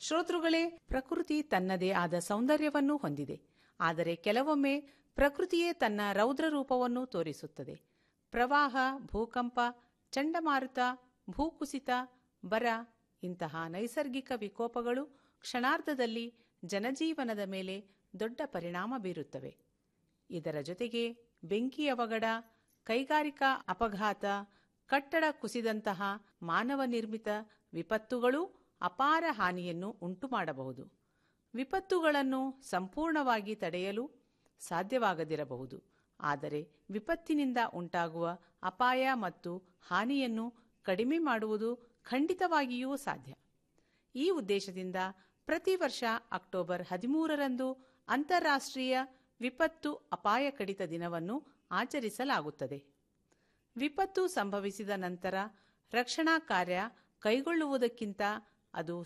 ಶ್ರೋತೃಗಳೇ ಪ್ರಕೃತಿ ತನ್ನದೇ ಆದ ಸೌಂದರ್ಯವನ್ನು ಹೊಂದಿದೆ ಆದರೆ ಕೆಲವೊಮ್ಮೆ ಪ್ರಕೃತಿಯೇ ತನ್ನ ರೌದ್ರ ರೂಪವನ್ನು ತೋರಿಸುತ್ತದೆ ಪ್ರವಾಹ ಭೂಕಂಪ ಚಂಡಮಾರುತ ಭೂಕುಸಿತ ಬರ ಇಂತಹ ನೈಸರ್ಗಿಕ ವಿಕೋಪಗಳು ಕ್ಷಣಾರ್ಧದಲ್ಲಿ ಜನಜೀವನದ ಮೇಲೆ ದೊಡ್ಡ ಪರಿಣಾಮ ಬೀರುತ್ತವೆ ಇದರ ಜೊತೆಗೆ ಬೆಂಕಿ ಅವಘಡ ಕೈಗಾರಿಕಾ ಅಪಘಾತ ಕಟ್ಟಡ ಕುಸಿದಂತಹ ಮಾನವ ನಿರ್ಮಿತ ವಿಪತ್ತುಗಳೂ ಅಪಾರ ಹಾನಿಯನ್ನು ಉಂಟುಮಾಡಬಹುದು ವಿಪತ್ತುಗಳನ್ನು ಸಂಪೂರ್ಣವಾಗಿ ತಡೆಯಲು ಸಾಧ್ಯವಾಗದಿರಬಹುದು ಆದರೆ ವಿಪತ್ತಿನಿಂದ ಉಂಟಾಗುವ ಅಪಾಯ ಮತ್ತು ಹಾನಿಯನ್ನು ಕಡಿಮೆ ಮಾಡುವುದು ಖಂಡಿತವಾಗಿಯೂ ಸಾಧ್ಯ ಈ ಉದ್ದೇಶದಿಂದ ಪ್ರತಿ ವರ್ಷ ಅಕ್ಟೋಬರ್ ಹದಿಮೂರರಂದು ಅಂತಾರಾಷ್ಟ್ರೀಯ ವಿಪತ್ತು ಅಪಾಯ ಕಡಿತ ದಿನವನ್ನು ಆಚರಿಸಲಾಗುತ್ತದೆ ವಿಪತ್ತು ಸಂಭವಿಸಿದ ನಂತರ ರಕ್ಷಣಾ ಕಾರ್ಯ ಕೈಗೊಳ್ಳುವುದಕ್ಕಿಂತ ಅದು